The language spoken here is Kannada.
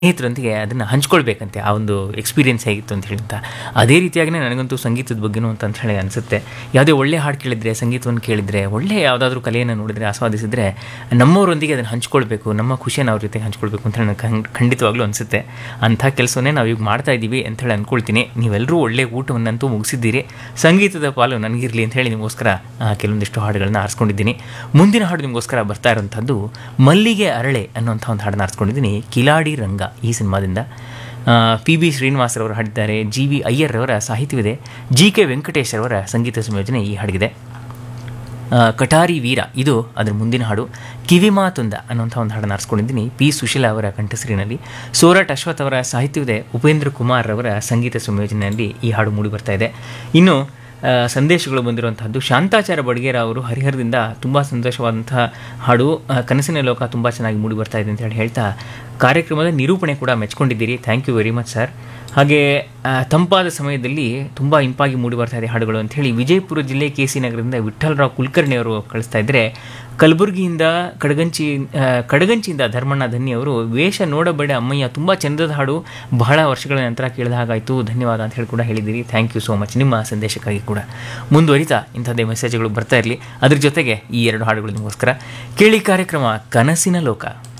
ಸ್ನೇಹಿತರೊಂದಿಗೆ ಅದನ್ನು ಹಂಚ್ಕೊಳ್ಬೇಕಂತೆ ಆ ಒಂದು ಎಕ್ಸ್ಪೀರಿಯನ್ಸ್ ಹೇಗಿತ್ತು ಅಂತ ಹೇಳಿಂತ ಅದೇ ರೀತಿಯಾಗಿಯೇ ನನಗಂತೂ ಸಂಗೀತದ ಬಗ್ಗೆನೂ ಅಂತ ಅಂತ ಹೇಳಿ ಅನಿಸುತ್ತೆ ಯಾವುದೇ ಒಳ್ಳೆ ಹಾಡು ಕೇಳಿದರೆ ಸಂಗೀತವನ್ನು ಕೇಳಿದರೆ ಒಳ್ಳೆ ಯಾವುದಾದ್ರೂ ಕಲೆಯನ್ನು ನೋಡಿದರೆ ಆಸ್ವಾದಿಸಿದರೆ ನಮ್ಮವರೊಂದಿಗೆ ಅದನ್ನು ಹಂಚ್ಕೊಳ್ಬೇಕು ನಮ್ಮ ಖುಷಿಯನ್ನು ಅವ್ರ ಜೊತೆಗೆ ಹಂಚ್ಕೊಳ್ಬೇಕು ಅಂತ ಹೇಳಿ ನನಗೆ ಖಂಡ್- ಖಂಡಿತವಾಗ್ಲೂ ಅನಿಸುತ್ತೆ ಅಂಥ ಕೆಲಸವನ್ನೇ ನಾವು ಈಗ ಮಾಡ್ತಾ ಇದ್ದೀವಿ ಅಂತ ಹೇಳಿ ಅಂದ್ಕೊಳ್ತೀನಿ ನೀವೆಲ್ಲರೂ ಒಳ್ಳೆ ಊಟವನ್ನಂತೂ ಮುಗಿಸಿದ್ದೀರಿ ಸಂಗೀತದ ಪಾಲು ನನಗಿರಲಿ ಅಂತ ಹೇಳಿ ನಿಮಗೋಸ್ಕರ ಆ, ಕೆಲವೊಂದಿಷ್ಟು ಹಾಡುಗಳನ್ನ ಆರಿಸ್ಕೊಂಡಿದ್ದೀನಿ ಮುಂದಿನ ಹಾಡು ನಿಮಗೋಸ್ಕರ ಬರ್ತಾ ಇರೋಂಥದ್ದು ಮಲ್ಲಿಗೆ ಅರಳೆ ಅನ್ನುವಂಥ ಒಂದು ಹಾಡನ್ನ ಆರಿಸ್ಕೊಂಡಿದ್ದೀನಿ ಕಿಲಾಡಿ ರಂಗ ಈ ಸಿನಿಮಾದಿಂದ ಪಿ ಬಿ ಶ್ರೀನಿವಾಸರವರು ಹಾಡಿದ್ದಾರೆ ಜಿ ವಿ ಅಯ್ಯರ್ರವರ ಸಾಹಿತ್ಯವಿದೆ ಜಿ ಕೆ ವೆಂಕಟೇಶ್ ಅವರ ಸಂಗೀತ ಸಂಯೋಜನೆ ಈ ಹಾಡಿಗಿದೆ ಆ, ಕಟಾರಿ ವೀರ ಇದು ಅದರ ಮುಂದಿನ ಹಾಡು ಕಿವಿಮಾತುಂದ ಅನ್ನುವಂಥ ಒಂದು ಹಾಡನ್ನು ಆರಿಸ್ಕೊಂಡಿದ್ದೀನಿ ಪಿ ಸುಶೀಲಾ ಅವರ ಕಂಠಸಿರಿನಲ್ಲಿ ಸೋರಟ್ ಅಶ್ವಥ್ ಅವರ ಸಾಹಿತ್ಯವಿದೆ ಉಪೇಂದ್ರ ಕುಮಾರ್ ಅವರ ಸಂಗೀತ ಸಂಯೋಜನೆಯಲ್ಲಿ ಈ ಹಾಡು ಮೂಡಿ ಬರ್ತಾ ಇದೆ ಇನ್ನು ಆ, ಸಂದೇಶಗಳು ಬಂದಿರುವಂತಹದ್ದು ಶಾಂತಾಚಾರ ಬಡ್ಗೇರ ಅವರು ಹರಿಹರದಿಂದ ತುಂಬ ಸಂತೋಷವಾದಂತಹ ಹಾಡು ಆ, ಕನಸಿನ ಲೋಕ ತುಂಬ ಚೆನ್ನಾಗಿ ಮೂಡಿ ಬರ್ತಾ ಇದೆ ಅಂತ ಹೇಳಿ ಹೇಳ್ತಾ ಕಾರ್ಯಕ್ರಮದ ನಿರೂಪಣೆ ಕೂಡ ಮೆಚ್ಕೊಂಡಿದ್ದೀರಿ thank you very much sir ಹಾಗೆ ಆ, ತಂಪಾದ ಸಮಯದಲ್ಲಿ ತುಂಬ ಇಂಪಾಗಿ ಮೂಡಿ ಬರ್ತಾ ಇದೆ ಹಾಡುಗಳು ಅಂತ ಹೇಳಿ ವಿಜಯಪುರ ಜಿಲ್ಲೆ ಕೆ ಸಿ ನಗರದಿಂದ ವಿಠ್ಠಲರಾವ್ ಕುಲಕರ್ಣಿ ಅವರು ಕಳಿಸ್ತಾ ಇದ್ದರೆ ಕಲಬುರಗಿಯಿಂದ ಕಡಗಂಚಿ ಆ, ಕಡಗಂಚಿಯಿಂದ ಧರ್ಮಣ್ಣ ಧನ್ಯ ಅವರು ವೇಷ ನೋಡಬೇಡ ಅಮ್ಮಯ್ಯ ತುಂಬ ಚಂದದ ಹಾಡು ಬಹಳ ವರ್ಷಗಳ ನಂತರ ಕೇಳಿದ ಹಾಗಾಯಿತು ಧನ್ಯವಾದ ಅಂತ ಹೇಳಿ ಕೂಡ ಹೇಳಿದ್ದೀರಿ ಥ್ಯಾಂಕ್ ಯು ಸೋ ಮಚ್ ನಿಮ್ಮ ಸಂದೇಶಕ್ಕಾಗಿ ಕೂಡ ಮುಂದುವರಿತಾ ಇಂಥದ್ದೇ ಮೆಸೇಜ್ಗಳು ಬರ್ತಾ ಇರಲಿ ಅದ್ರ ಜೊತೆಗೆ ಈ ಎರಡು ಹಾಡುಗಳು ನಿಮಗೋಸ್ಕರ ಕೇಳಿ ಕಾರ್ಯಕ್ರಮ ಕನಸಿನ ಲೋಕ